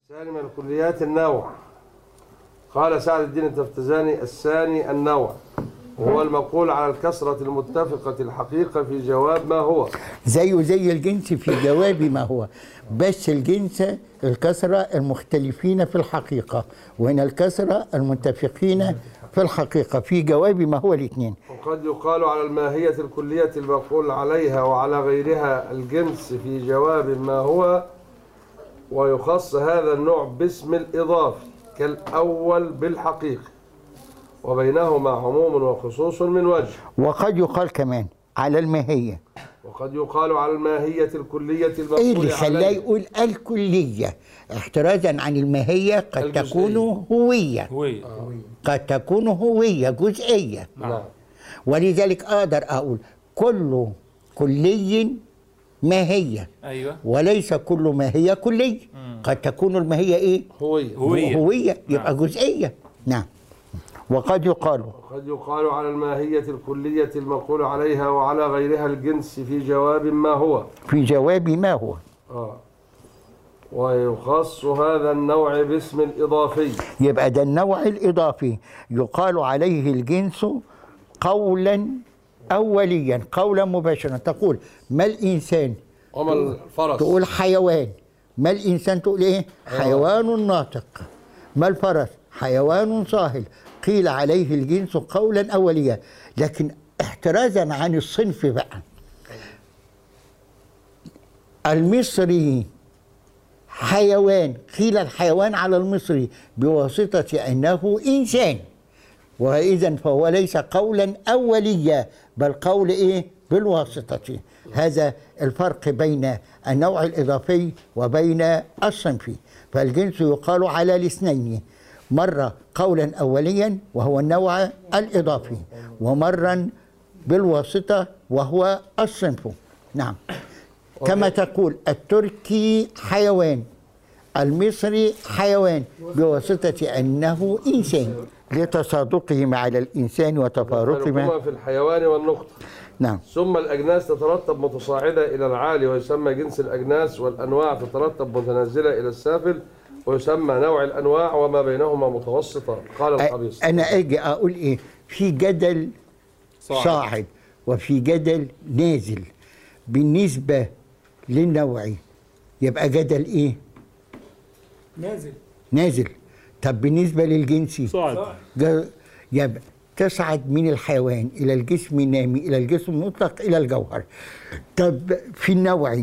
ثاني من الكليات النوع قال سعد الدين التفتزاني الثاني النوع وهو المقول على الكسرة المتفقة الحقيقة في جواب ما هو زيه زي الجنس في جواب ما هو بس الجنس الكسرة المختلفين في الحقيقة وهنا الكسرة المتفقين في الحقيقة في جواب ما هو الاثنين وقد يقال على الماهية الكلية المقول عليها وعلى غيرها الجنس في جواب ما هو ويخص هذا النوع باسم الإضافي كالأول بالحقيقة وبينهما عموم وخصوص من وجه وقد يقال كمان على الماهية وقد يقال على الماهية الكلية ايه المقول اللي خلاه عليها يقول الكلية احترازا عن الماهية قد الجزئية. تكون هوية هوية قد تكون هوية جزئية نعم ولذلك اقدر اقول كل كلي ماهية ايوه وليس كل ماهية كلية قد تكون الماهية ايه هوية هوية. هوية يبقى جزئية نعم وقد يقال وقد يقال على الماهية الكلية المقول عليها وعلى غيرها الجنس في جواب ما هو في جواب ما هو آه. ويخص هذا النوع باسم الإضافي يبقى ده النوع الإضافي يقال عليه الجنس قولا أوليا قولا مباشرا تقول ما الإنسان وما الفرس تقول حيوان ما الإنسان تقول إيه حيوان ناطق ما الفرس حيوان صاهل قيل عليه الجنس قولا أوليا لكن احترازا عن الصنف بقى المصري حيوان قيل الحيوان على المصري بواسطة أنه إنسان وإذا فهو ليس قولا أوليا بل قول إيه بالواسطة هذا الفرق بين النوع الإضافي وبين الصنفي فالجنس يقال على الاثنين مرة قولا أوليا وهو النوع الإضافي ومرا بالواسطة وهو الصنف نعم كما تقول التركي حيوان المصري حيوان بواسطة أنه إنسان لتصادقهما على الإنسان وتفارقهما فرقهما في الحيوان والنقطة نعم ثم الأجناس تترتب متصاعدة إلى العالي ويسمى جنس الأجناس والأنواع تترتب متنازلة إلى السافل ويسمى نوع الأنواع وما بينهما متوسطة قال الخبيث أنا أجي أقول إيه في جدل صاعد. صاعد وفي جدل نازل بالنسبة للنوعي يبقى جدل إيه نازل نازل طب بالنسبة للجنسي صعد جا- يبقى تصعد من الحيوان الى الجسم النامي الى الجسم المطلق الى الجوهر طب في النوعي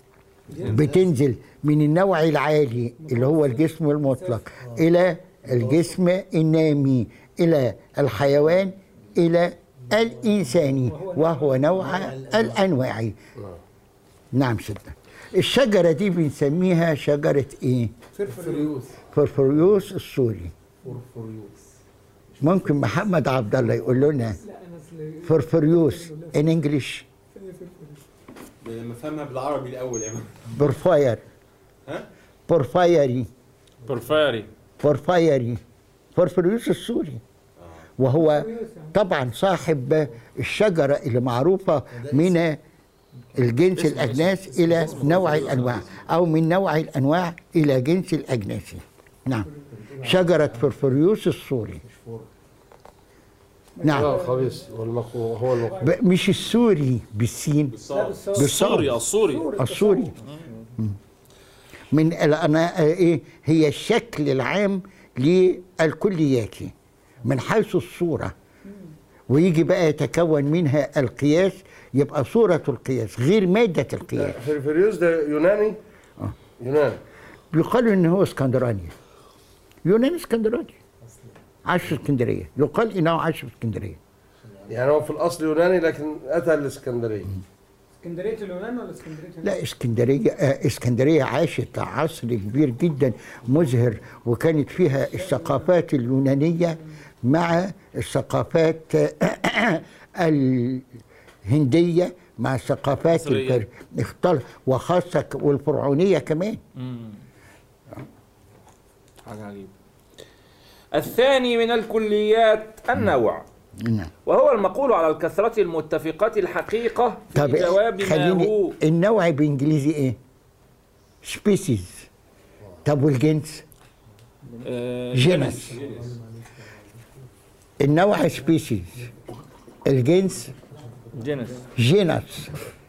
بتنزل من النوع العالي اللي هو الجسم المطلق الى الجسم النامي الى الحيوان الى الانساني وهو نوع الانواع نعم سيدنا الشجره دي بنسميها شجره ايه فرفريوس فرفوريوس السوري فرفريوس ممكن محمد عبد الله يقول لنا لا انا اصل فرفوريوس ان انجلش لما فهمها بالعربي الاول يا مان بورفاير ها بورفايري بورفاري بورفايري فرفوريوس السوري وهو طبعا صاحب الشجرة اللي معروفة من الجنس الأجناس إلى نوع الأنواع أو من نوع الأنواع إلى جنس الأجناس نعم شجرة فرفوريوس السوري قال نعم الخبيث والمقو هو المقو ب- مش السوري بالسين بالصاد السوري السوري السوري من الأنا ايه هي الشكل العام للكليات من حيث الصوره ويجي بقى يتكون منها القياس يبقى صوره القياس غير ماده القياس فرفريوس ده يوناني يوناني يقال ان هو اسكندراني يونان اسكندراني عاش في اسكندريه يقال انه عاش في اسكندريه يعني هو في الأصل يوناني لكن أتى الإسكندرية اسكندريه اليونان ولا اسكندريه اليونان؟ لا اسكندريه آه، اسكندريه عاشت عصر كبير جدا مزهر وكانت فيها الثقافات اليونانيه مع الثقافات آه، الهنديه مع الثقافات المصرية. الفر... اختلط وخاصه ك- والفرعونيه كمان حاجة عجيبة الثاني من الكليات النوع نعم. وهو المقول على الكثرة المتفقة الحقيقة في طب جواب ما خليني هو النوع بانجليزي ايه؟ سبيسيز طب والجنس آه، جنس النوع سبيسيز الجنس جنس جينس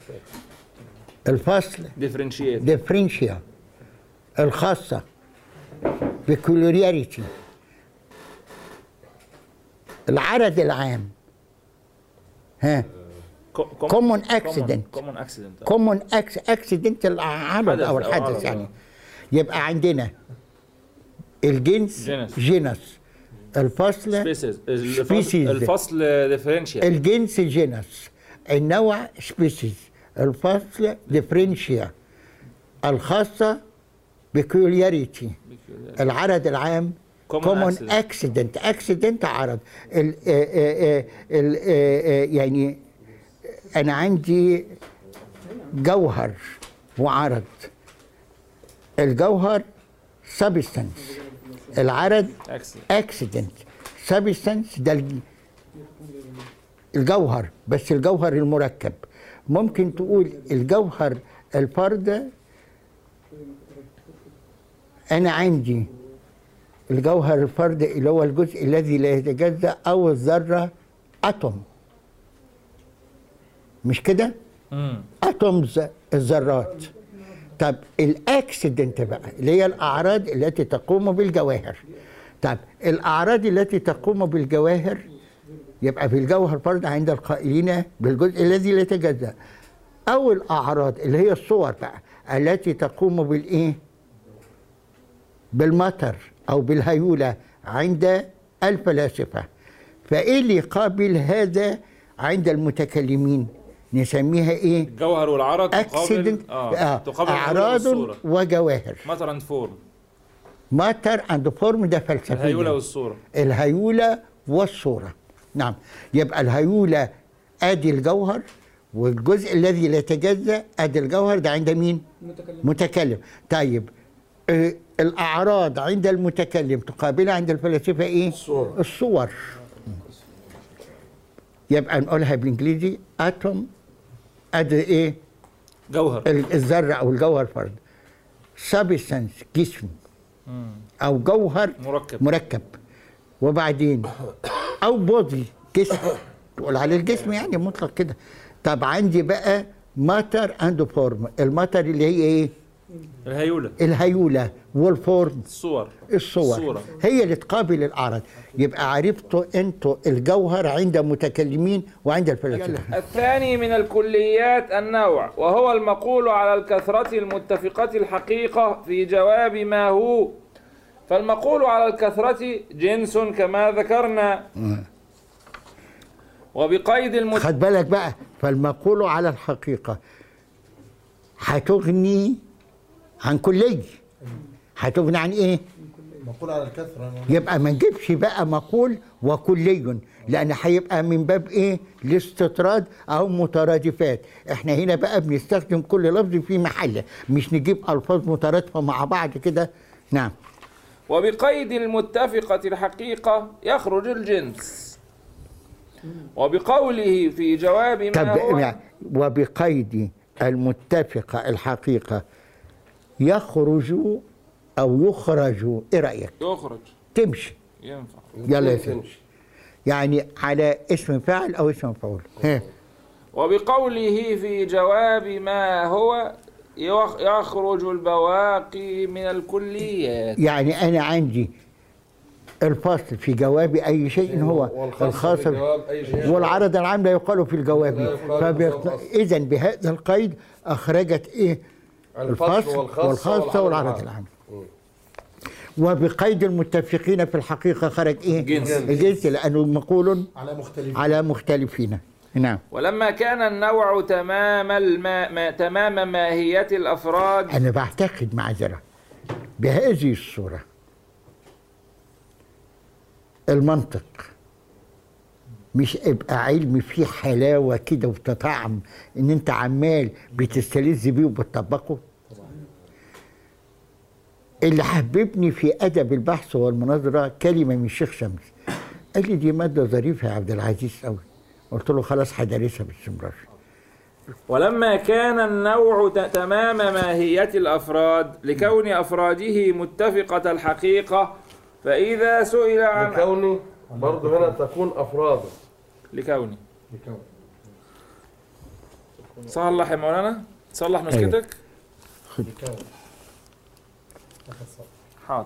الفصل ديفرنشيت ديفرنشيا الخاصة بكولورياريتي العرض العام ها common accident. كومون اكسيدنت كومون اكس اكسيدنت العرض حدث او أو الحدث عرض، يعني آه. يبقى عندنا الجنس جنس. جنس الفصل سبيسيز Species. الفصل ديفرنشيت الجنس جنس النوع سبيسيز الفصل ديفرنشيا الخاصة بكولياريتي العرض العام Common كومون accident. اكسيدنت اكسيدنت عرض ال آه، آه، آه، ال آه، آه، يعني انا عندي جوهر وعرض الجوهر سبستانس العرض اكسيدنت اكسيدنت سبستانس ده الج- الجوهر بس الجوهر المركب ممكن تقول الجوهر الفرد انا عندي الجوهر الفرد اللي هو الجزء الذي لا يتجزا او الذره اتوم مش كده اتومز الذرات طب الاكسيدنت بقى اللي هي الاعراض التي تقوم بالجواهر طب الاعراض التي تقوم بالجواهر يبقى في الجوهر فرد عند القائلين بالجزء الذي لا يتجزا او الاعراض اللي هي الصور بقى التي تقوم بالايه بالمطر او بالهيوله عند الفلاسفه فايه اللي يقابل هذا عند المتكلمين نسميها ايه الجوهر والعرض اكسيدنت تقابل اه تقابل الهيولة اعراض والصورة. وجواهر ماتر اند فورم ماتر اند فورم ده فلسفي الهيولة والصورة الهيولة والصورة نعم يبقى الهيولة ادي الجوهر والجزء الذي لا يتجزا ادي الجوهر ده عند مين المتكلم متكلم طيب آه الاعراض عند المتكلم تقابلها عند الفلاسفه ايه الصور. الصور يبقى نقولها بالانجليزي اتوم ادي ايه جوهر ال- الذره او الجوهر فرد سبستانس جسم او جوهر مركب مركب وبعدين او بودي جسم تقول عليه الجسم يعني مطلق كده طب عندي بقى ماتر اند فورم الماتر اللي هي ايه الهيولة الهيوله والفورم الصور الصور الصورة. هي اللي تقابل الاعراض يبقى عرفتوا انتوا الجوهر عند متكلمين وعند الفلاسفه الثاني من الكليات النوع وهو المقول على الكثرة المتفقة الحقيقة في جواب ما هو فالمقول على الكثرة جنس كما ذكرنا وبقيد المت... خد بالك بقى فالمقول على الحقيقة هتغني عن كلي هتغني عن ايه مقول على الكثرة يبقى ما نجيبش بقى مقول وكلي لان هيبقى من باب ايه الاستطراد او مترادفات احنا هنا بقى بنستخدم كل لفظ في محله مش نجيب الفاظ مترادفه مع بعض كده نعم وبقيد المتفقة الحقيقة يخرج الجنس وبقوله في جواب طب ما هو يعني وبقيد المتفقه الحقيقه يخرج او يخرج ايه رايك يخرج تمشي ينفع يلا يا سيدي تمشي. يعني على اسم فاعل او اسم مفعول ها وبقوله في جواب ما هو يخ- يخرج البواقي من الكليات يعني انا عندي الفصل في جواب اي شيء هو والخاص الخاص في جواب أي شيء. والعرض العام لا يقال في الجواب لا يقال في الجواب. اذا بهذا القيد اخرجت ايه الفصل والخاص والخاصة والعرض العام وبقيد المتفقين في الحقيقة خرج ايه جنس. الجنس لأنه مقول على مختلف على مختلفين نعم ولما كان النوع تمام الما ما تمام ماهية الأفراد أنا بعتقد معذرة بهذه الصورة المنطق مش ابقى علم فيه حلاوة كده وتطعم ان انت عمال بتستلذ بيه وبتطبقه اللي حببني في ادب البحث والمناظرة كلمة من الشيخ شمس قال لي دي مادة ظريفة يا عبد العزيز قوي قلت له خلاص هدرسها باستمرار ولما كان النوع ت- تمام ماهية الأفراد لكون أفراده متفقة الحقيقة فإذا سئل عن لكوني برضه هنا تكون أفرادا لكوني بكون صلح يا مولانا صلح نسختك بكون أخذ صح حاضر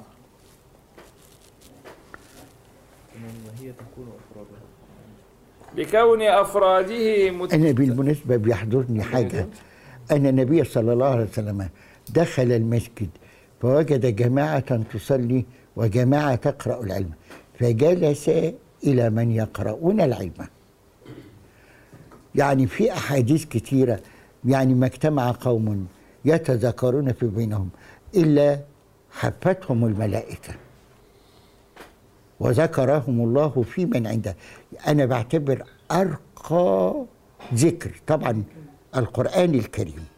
لكون أفراده مت... أنا بالمناسبة بيحضرني حاجة أن النبي صلى الله عليه وسلم دخل المسجد فوجد جماعة تصلي وجماعة تقرأ العلم فجلس إلى من يقرؤون العلم يعني في أحاديث كثيرة يعني ما اجتمع قوم يتذكرون في بينهم إلا حفتهم الملائكة وذكرهم الله في من عنده أنا بعتبر أرقى ذكر طبعا القرآن الكريم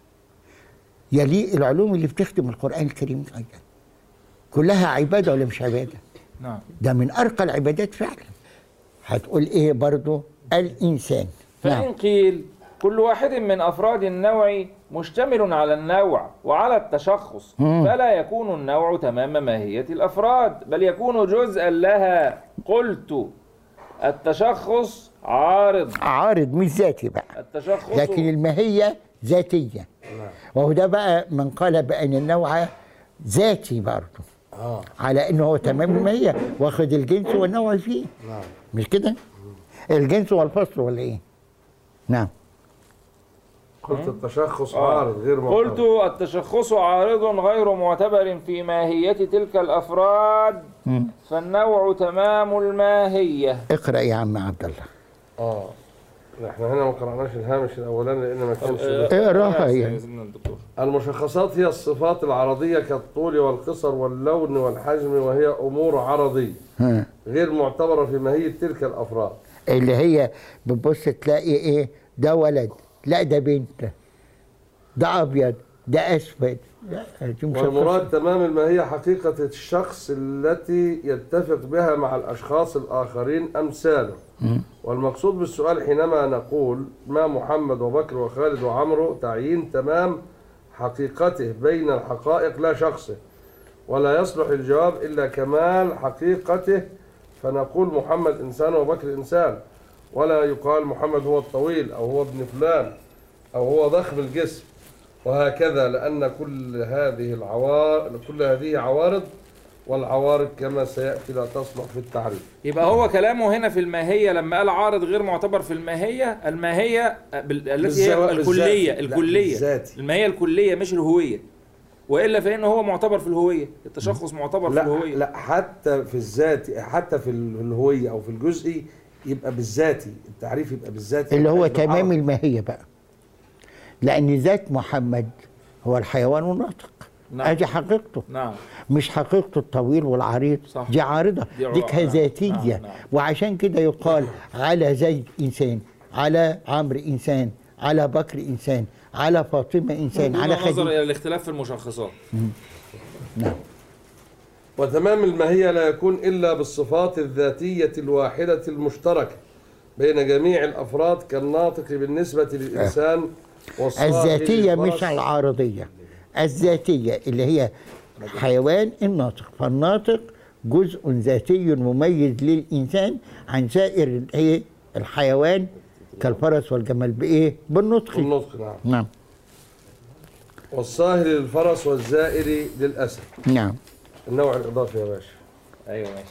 يلي العلوم اللي بتخدم القرآن الكريم أيضا كلها عبادة ولا مش عبادة نعم ده من أرقى العبادات فعلا هتقول إيه برضو الإنسان فإن قيل كل واحد من أفراد النوع مشتمل على النوع وعلى التشخص مم. فلا يكون النوع تمام ماهية الأفراد بل يكون جزءا لها قلت التشخص عارض عارض مش ذاتي بقى التشخص لكن الماهية ذاتية وهو ده بقى من قال بأن النوع ذاتي برضه آه على انه هو تمام الماهية واخد الجنس والنوع فيه نعم مش كده الجنس والفصل ولا ايه نعم قلت التشخص آه. عارض غير قلت معترض. التشخص عارض غير معتبر في ماهية تلك الأفراد مم. فالنوع تمام الماهية اقرا يا عم عبد الله اه احنا هنا ما قرأناش الهامش الأولاني لأن ما كانش آه، اقراها آه، يعني. سيدنا الدكتور. المشخصات هي الصفات العرضية كالطول والقصر واللون والحجم وهي أمور عرضية ها. غير معتبرة في ماهية تلك الأفراد اللي هي بتبص تلاقي ايه ده ولد لا ده بنت ده ابيض ده اسود لا دي مشخصات. والمراد تمام الماهية حقيقة الشخص التي يتفق بها مع الأشخاص الآخرين أمثاله والمقصود بالسؤال حينما نقول ما محمد وبكر وخالد وعمرو تعيين تمام حقيقته بين الحقائق لا شخصه ولا يصلح الجواب إلا كمال حقيقته فنقول محمد إنسان وبكر إنسان ولا يقال محمد هو الطويل أو هو ابن فلان أو هو ضخم الجسم وهكذا لأن كل هذه العوارض كل هذه عوارض والعوارض كما سيأتي لا تصلح في التعريف يبقى هو كلامه هنا في الماهية لما قال عارض غير معتبر في الماهية الماهية بال- التي هي بالزوا- الكلية بالذات. لا، الكلية بالذات. الماهية الكلية مش الهوية وإلا فإنه هو معتبر في الهوية التشخص معتبر في لا الهوية لا حتى في الذات حتى في ال- الهوية أو في الجزئي يبقى بالذاتي التعريف يبقى بالذاتي اللي هو بالعرض. تمام الماهية بقى لأن ذات محمد هو الحيوان الناطق نعم. ادي حقيقته نعم مش حقيقته الطويل والعريض صح. دي عارضة دي عر- دي نعم، ذاتية نعم، نعم. وعشان كده يقال على زيد إنسان على عمرو إنسان على بكر إنسان على فاطمة إنسان على دون نظر خديجة إلى الاختلاف في المشخصات نعم وتمام الماهية لا يكون إلا بالصفات الذاتية الواحدة المشتركة بين جميع الأفراد كالناطق بالنسبة للإنسان والصاحب الذاتية للفرس. مش العارضية الذاتية اللي هي حيوان الناطق فالناطق جزء ذاتي مميز للإنسان عن سائر الإيه؟ الحيوان كالفرس والجمل بإيه؟ بالنطق بالنطق نعم نعم والصاهر للفرس والزائر للأسد نعم النوع الإضافي يا باشا أيوه ماشي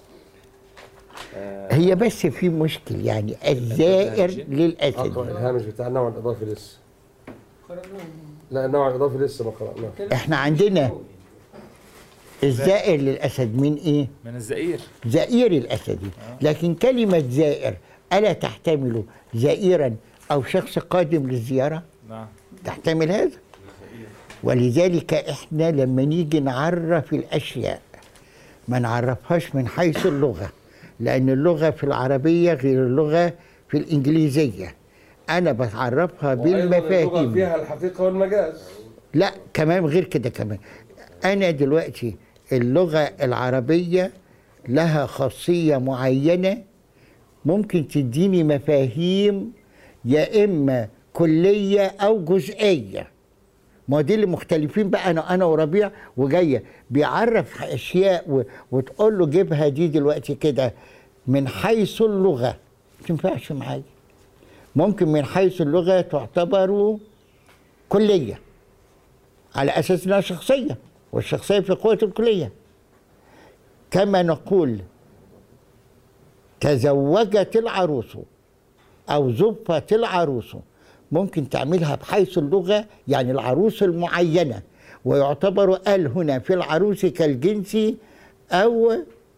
هي بس في مشكل يعني الزائر أقرأ للأسد الهامش بتاع النوع الإضافي لسه قرأناه لا النوع الإضافي لسه ما قرأناه احنا عندنا الزائر للأسد من إيه؟ من الزئير زئير الأسدي لكن كلمة زائر ألا تحتمل زائرا أو شخص قادم للزيارة نعم تحتمل هذا ولذلك احنا لما نيجي نعرف الأشياء ما نعرفهاش من حيث اللغة لأن اللغة في العربية غير اللغة في الإنجليزية أنا بعرفها وأيضاً اللغة بالمفاهيم فيها الحقيقة والمجاز لا كمان غير كده كمان انا دلوقتي اللغه العربيه لها خاصيه معينه ممكن تديني مفاهيم يا اما كليه او جزئيه ما دي اللي مختلفين بقى انا انا وربيع وجايه بيعرف اشياء و... وتقول له جيبها دي دلوقتي كده من حيث اللغه ما تنفعش معايا ممكن من حيث اللغه تعتبر كليه على اساس انها شخصيه والشخصيه في قوه الكليه كما نقول تزوجت العروس او زفت العروس ممكن تعملها بحيث اللغه يعني العروس المعينه ويعتبر قال هنا في العروس كالجنس او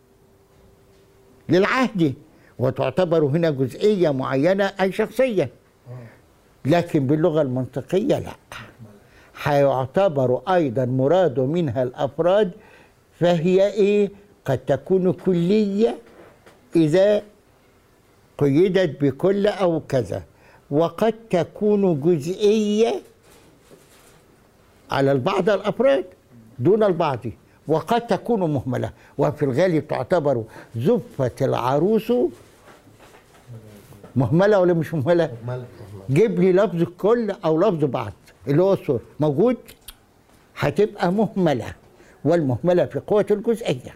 للعهد وتعتبر هنا جزئيه معينه اي شخصيه لكن باللغه المنطقيه لا هيعتبر ايضا مراد منها الافراد فهي ايه قد تكون كليه اذا قيدت بكل او كذا وقد تكون جزئيه على البعض الافراد دون البعض وقد تكون مهمله وفي الغالب تعتبر زفه العروس مهمله ولا مش مهمله؟ مال جيب لي لفظ الكل او لفظ بعض اللي هو الصور موجود هتبقى مهمله والمهمله في قوه الجزئيه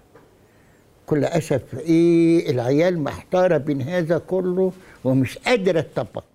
كل اسف ايه العيال محتاره بين هذا كله ومش قادره تطبق